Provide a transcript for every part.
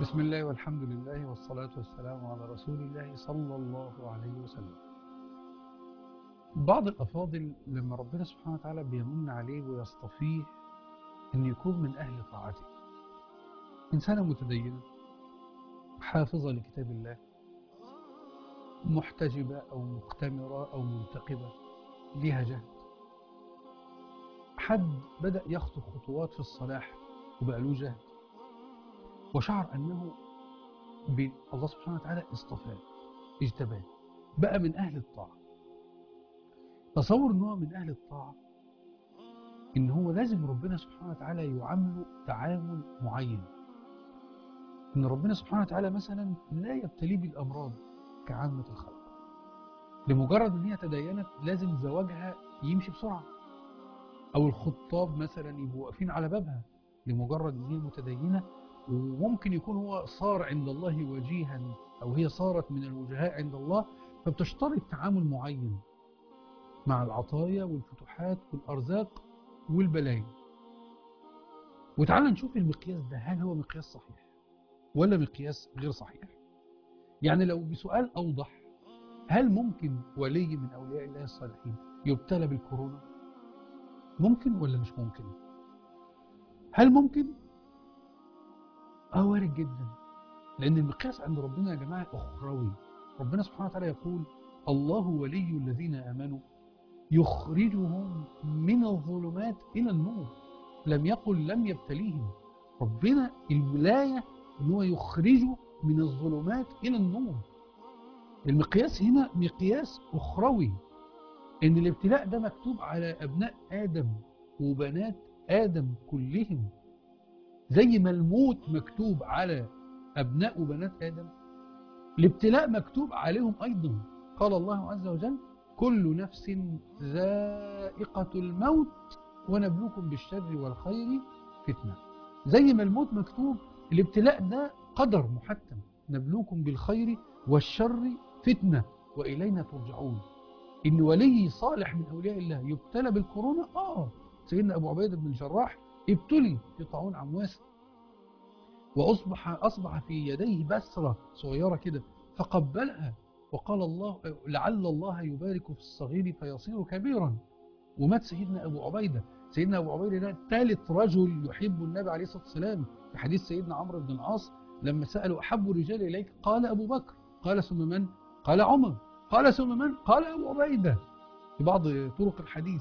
بسم الله والحمد لله والصلاة والسلام على رسول الله صلى الله عليه وسلم بعض الأفاضل لما ربنا سبحانه وتعالى بيمن عليه ويصطفيه أن يكون من أهل طاعته إنسانة متدينة حافظة لكتاب الله محتجبة أو مختمرة أو منتقبة لها جهد حد بدأ يخطو خطوات في الصلاح وبقى له جهد وشعر أنه الله سبحانه وتعالى اصطفاه اجتباه بقى من أهل الطاعة تصور أنه من أهل الطاعة إن هو لازم ربنا سبحانه وتعالى يعامله تعامل معين إن ربنا سبحانه وتعالى مثلا لا يبتليه بالأمراض كعامة الخلق لمجرد أن هي تدينت لازم زواجها يمشي بسرعة أو الخطاب مثلا يبقوا واقفين على بابها لمجرد أن هي متدينة وممكن يكون هو صار عند الله وجيها أو هي صارت من الوجهاء عند الله فبتشترط تعامل معين مع العطايا والفتوحات والأرزاق والبلايا وتعال نشوف المقياس ده هل هو مقياس صحيح ولا مقياس غير صحيح يعني لو بسؤال أوضح هل ممكن ولي من أولياء الله الصالحين يبتلى بالكورونا ممكن ولا مش ممكن هل ممكن اه وارد جدا لأن المقياس عند ربنا يا جماعة أخروي ربنا سبحانه وتعالى يقول الله ولي الذين آمنوا يخرجهم من الظلمات إلى النور لم يقل لم يبتليهم ربنا الولاية ان هو يخرجه من الظلمات إلى النور المقياس هنا مقياس أخروي إن الابتلاء ده مكتوب على أبناء آدم وبنات آدم كلهم زي ما الموت مكتوب على أبناء وبنات آدم الابتلاء مكتوب عليهم أيضا قال الله عز وجل كل نفس ذائقة الموت ونبلوكم بالشر والخير فتنة زي ما الموت مكتوب الابتلاء ده قدر محتم نبلوكم بالخير والشر فتنة وإلينا ترجعون إن ولي صالح من أولياء الله يبتلى بالكورونا آه سيدنا أبو عبيدة بن الجراح ابتلي في طاعون عمواس وأصبح أصبح في يديه بسرة صغيرة كده فقبلها وقال الله لعل الله يبارك في الصغير فيصير كبيرا ومات سيدنا أبو عبيدة سيدنا أبو عبيدة ده ثالث رجل يحب النبي عليه الصلاة والسلام في حديث سيدنا عمرو بن العاص لما سألوا أحب الرجال إليك قال أبو بكر قال ثم من قال عمر قال ثم من قال أبو عبيدة في بعض طرق الحديث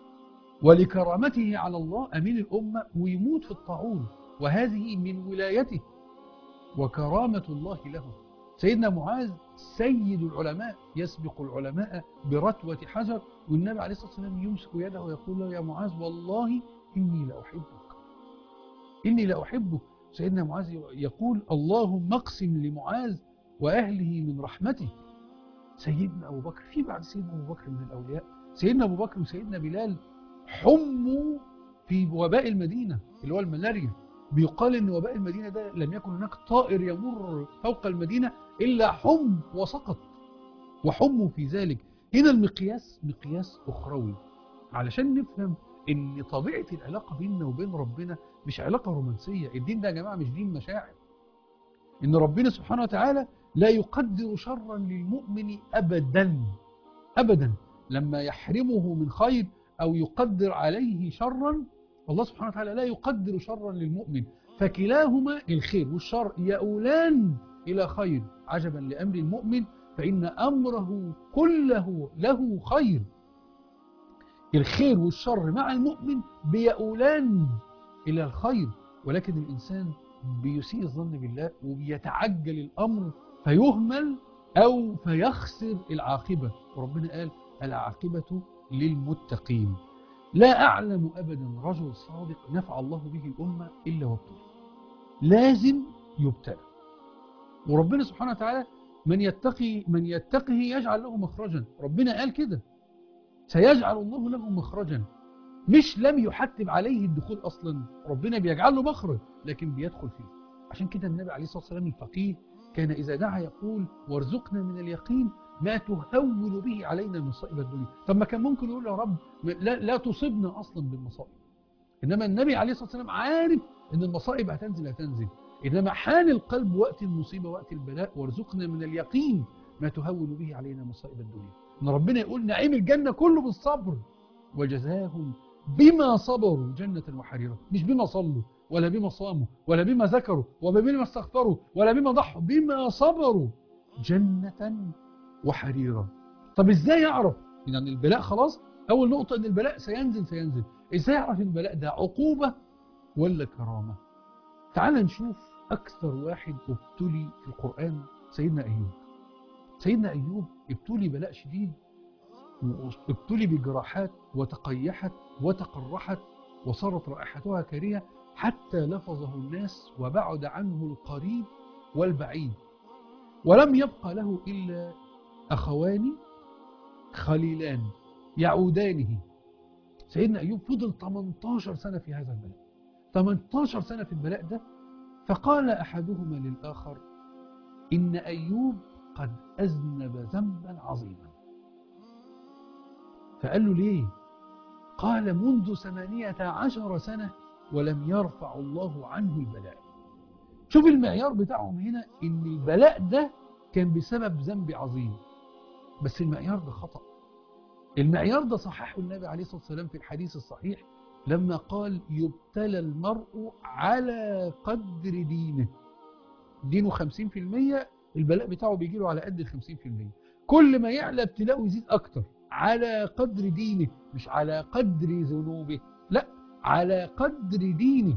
ولكرامته على الله أمين الأمة ويموت في الطاعون وهذه من ولايته وكرامة الله له سيدنا معاذ سيد العلماء يسبق العلماء برتوة حجر والنبي عليه الصلاة والسلام يمسك يده ويقول له يا معاذ والله إني لأحبك إني لأحبك سيدنا معاذ يقول اللهم اقسم لمعاذ وأهله من رحمته سيدنا أبو بكر في بعد سيدنا أبو بكر من الأولياء سيدنا أبو بكر وسيدنا بلال حموا في وباء المدينة اللي هو الملاريا بيقال ان وباء المدينة ده لم يكن هناك طائر يمر فوق المدينة إلا حم وسقط وحموا في ذلك هنا المقياس مقياس أخروي علشان نفهم ان طبيعة العلاقة بيننا وبين ربنا مش علاقة رومانسية الدين ده يا جماعة مش دين مشاعر ان ربنا سبحانه وتعالى لا يقدر شرا للمؤمن أبدا أبدا لما يحرمه من خير أو يقدر عليه شرا الله سبحانه وتعالى لا يقدر شرا للمؤمن فكلاهما الخير والشر يؤولان إلى خير عجبا لأمر المؤمن فإن أمره كله له خير الخير والشر مع المؤمن بيؤولان إلى الخير ولكن الإنسان بيسيء الظن بالله وبيتعجل الأمر فيهمل أو فيخسر العاقبة وربنا قال العاقبة للمتقين لا أعلم أبدا رجل صادق نفع الله به الأمة إلا وابتلى لازم يبتلى وربنا سبحانه وتعالى من يتقي من يتقه يجعل له مخرجا ربنا قال كده سيجعل الله له مخرجا مش لم يحتم عليه الدخول أصلا ربنا بيجعل له مخرج لكن بيدخل فيه عشان كده النبي عليه الصلاة والسلام الفقيه كان إذا دعا يقول وارزقنا من اليقين ما تهون به علينا مصائب الدنيا طب ما كان ممكن يقول يا رب لا, لا تصيبنا أصلا بالمصائب إنما النبي عليه الصلاة والسلام عارف إن المصائب هتنزل هتنزل إنما حال القلب وقت المصيبة وقت البلاء وارزقنا من اليقين ما تهون به علينا مصائب الدنيا إن ربنا يقول نعيم الجنة كله بالصبر وجزاهم بما صبروا جنة وحريرة مش بما صلوا ولا بما صاموا ولا بما ذكروا ولا بما استغفروا ولا بما ضحوا بما صبروا جنة وحريرة طب ازاي يعرف ان يعني البلاء خلاص اول نقطة ان البلاء سينزل سينزل ازاي يعرف ان البلاء ده عقوبة ولا كرامة تعال نشوف اكثر واحد ابتلي في القرآن سيدنا ايوب سيدنا ايوب ابتلي بلاء شديد ابتلي بجراحات وتقيحت وتقرحت وصارت رائحتها كريهة حتى لفظه الناس وبعد عنه القريب والبعيد ولم يبقى له إلا أخوان خليلان يعودانه سيدنا أيوب فضل 18 سنة في هذا البلاء 18 سنة في البلاء ده فقال أحدهما للآخر إن أيوب قد أذنب ذنبا عظيما فقال له ليه قال منذ ثمانية عشر سنة ولم يرفع الله عنه البلاء شوف المعيار بتاعهم هنا ان البلاء ده كان بسبب ذنب عظيم بس المعيار ده خطأ المعيار ده صححه النبي عليه الصلاة والسلام في الحديث الصحيح لما قال يبتلى المرء على قدر دينه دينه 50% البلاء بتاعه بيجي له على قد ال 50% كل ما يعلى ابتلاءه يزيد أكتر على قدر دينه مش على قدر ذنوبه لا على قدر دينه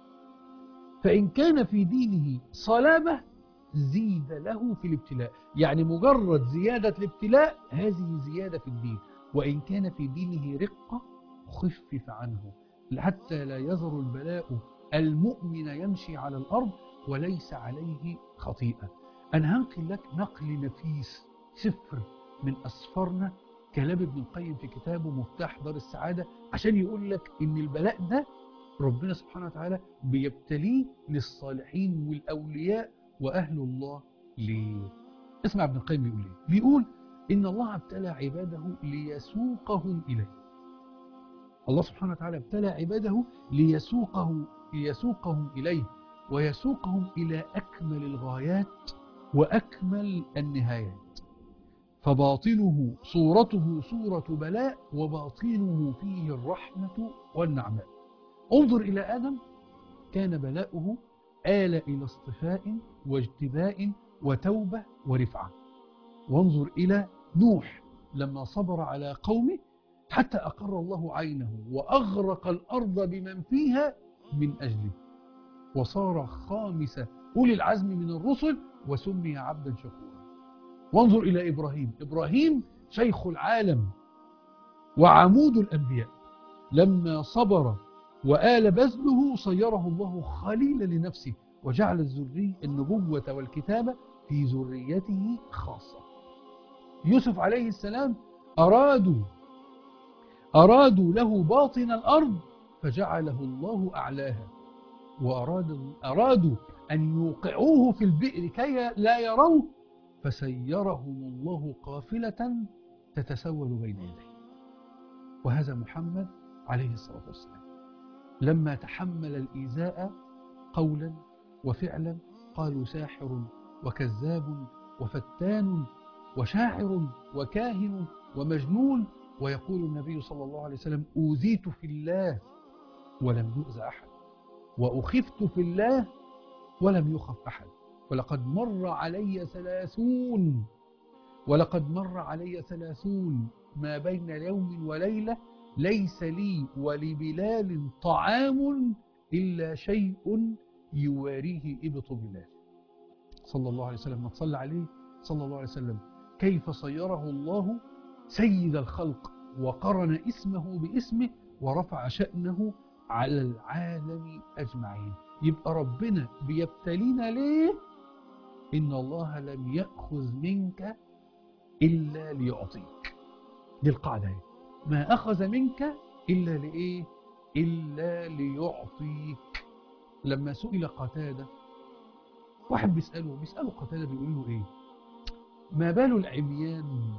فإن كان في دينه صلابة زيد له في الابتلاء يعني مجرد زيادة الابتلاء هذه زيادة في الدين وإن كان في دينه رقة خفف عنه حتى لا يظهر البلاء المؤمن يمشي على الأرض وليس عليه خطيئة أنا هنقل لك نقل نفيس سفر من أسفرنا كلام ابن القيم في كتابه مفتاح دار السعادة عشان يقول لك إن البلاء ده ربنا سبحانه وتعالى بيبتليه للصالحين والأولياء وأهل الله ليه اسمع ابن القيم بيقول ايه بيقول إن الله ابتلى عباده ليسوقهم إليه الله سبحانه وتعالى ابتلى عباده ليسوقه ليسوقهم إليه ويسوقهم إلى أكمل الغايات وأكمل النهايات فباطنه صورته صورة بلاء وباطنه فيه الرحمة والنعماء انظر إلى آدم كان بلاؤه آل إلى اصطفاء واجتباء وتوبة ورفعة وانظر إلى نوح لما صبر على قومه حتى أقر الله عينه وأغرق الأرض بمن فيها من أجله وصار خامس أولي العزم من الرسل وسمي عبدا شكورا وانظر إلى إبراهيم إبراهيم شيخ العالم وعمود الأنبياء لما صبر وآل بذله صيره الله خليلا لنفسه وجعل الذري النبوة والكتابة في ذريته خاصة يوسف عليه السلام أرادوا أرادوا له باطن الأرض فجعله الله أعلاها وأراد أرادوا أن يوقعوه في البئر كي لا يروه فسيرهم الله قافلة تتسول بين يديه وهذا محمد عليه الصلاة والسلام لما تحمل الإيذاء قولا وفعلا قالوا ساحر وكذاب وفتان وشاعر وكاهن ومجنون ويقول النبي صلى الله عليه وسلم أوذيت في الله ولم يؤذى أحد وأخفت في الله ولم يخف أحد ولقد مر علي ثلاثون ولقد مر علي ثلاثون ما بين يوم وليلة ليس لي ولبلال طعام إلا شيء يواريه إبط بلال صلى الله عليه وسلم ما تصلى عليه صلى الله عليه وسلم كيف صيره الله سيد الخلق وقرن اسمه باسمه ورفع شأنه على العالم أجمعين يبقى ربنا بيبتلينا ليه إن الله لم يأخذ منك إلا ليعطيك دي القاعدة هي. ما أخذ منك إلا لإيه إلا ليعطيك لما سئل قتادة واحد بيسأله بيسأله قتادة بيقول له إيه ما بال العميان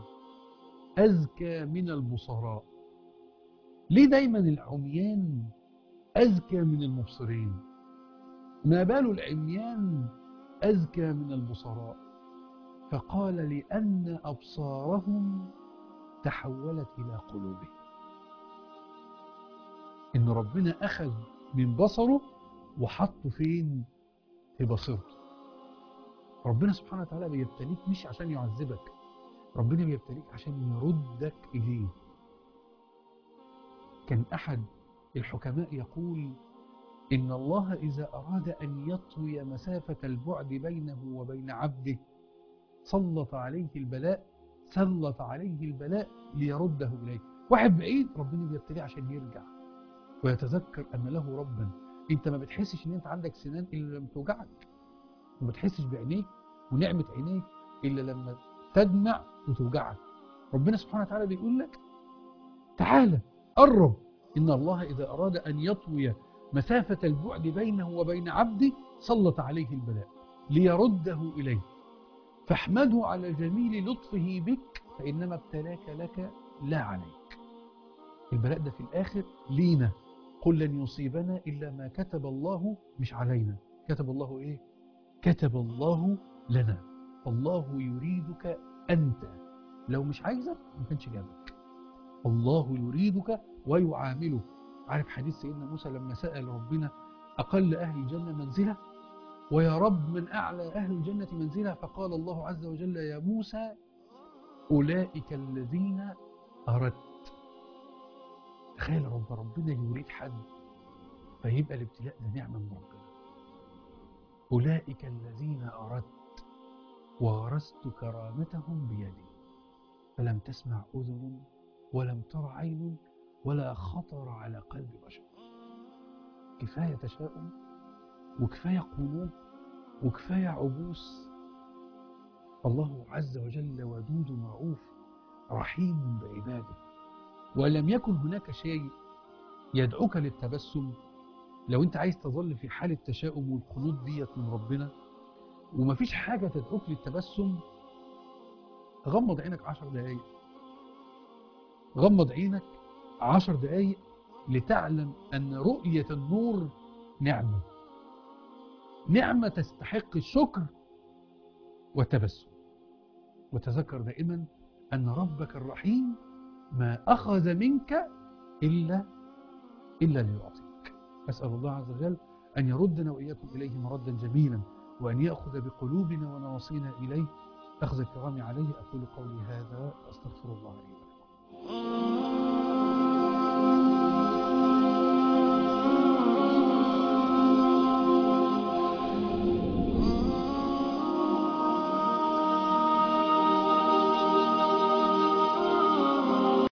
أزكى من البصراء ليه دايما العميان أزكى من المبصرين ما بال العميان أذكى من البصراء فقال لأن أبصارهم تحولت إلى قلوبهم إن ربنا أخذ من بصره وحطه فين في بصيرته ربنا سبحانه وتعالى بيبتليك مش عشان يعذبك ربنا بيبتليك عشان يردك إليه كان أحد الحكماء يقول إن الله إذا أراد أن يطوي مسافة البعد بينه وبين عبده سلط عليه البلاء سلط عليه البلاء ليرده إليه واحد بعيد ربنا بيبتليه عشان يرجع ويتذكر أن له ربا أنت ما بتحسش أن أنت عندك سنان إلا لما توجعك وما بتحسش بعينيك ونعمة عينيك إلا لما تدمع وتوجعك ربنا سبحانه وتعالى بيقول لك تعالى قرب إن الله إذا أراد أن يطوي مسافة البعد بينه وبين عبده سلط عليه البلاء ليرده إليه فاحمده على جميل لطفه بك فإنما ابتلاك لك لا عليك البلاء ده في الآخر لينا قل لن يصيبنا إلا ما كتب الله مش علينا كتب الله إيه؟ كتب الله لنا الله يريدك أنت لو مش عايزك ما كانش جابك الله يريدك ويعامله عارف حديث سيدنا موسى لما سأل ربنا أقل أهل الجنة منزلة ويا رب من أعلى أهل الجنة منزلة فقال الله عز وجل يا موسى أولئك الذين أردت تخيل رب ربنا يريد حد فيبقى الابتلاء ده نعمة من ربنا أولئك الذين أردت وغرست كرامتهم بيدي فلم تسمع أذن ولم تر عين ولا خطر على قلب بشر كفاية تشاؤم وكفاية قلوب وكفاية عبوس الله عز وجل ودود رؤوف رحيم بعباده ولم يكن هناك شيء يدعوك للتبسم لو انت عايز تظل في حالة تشاؤم والقنوط ديت من ربنا ومفيش حاجة تدعوك للتبسم غمض عينك عشر دقايق غمض عينك عشر دقايق لتعلم أن رؤية النور نعمة نعمة تستحق الشكر والتبسم وتذكر دائما أن ربك الرحيم ما أخذ منك إلا إلا ليعطيك أسأل الله عز وجل أن يردنا وإياكم إليه مردا جميلا وأن يأخذ بقلوبنا ونواصينا إليه أخذ الكرام عليه أقول قولي هذا أستغفر الله لي ولكم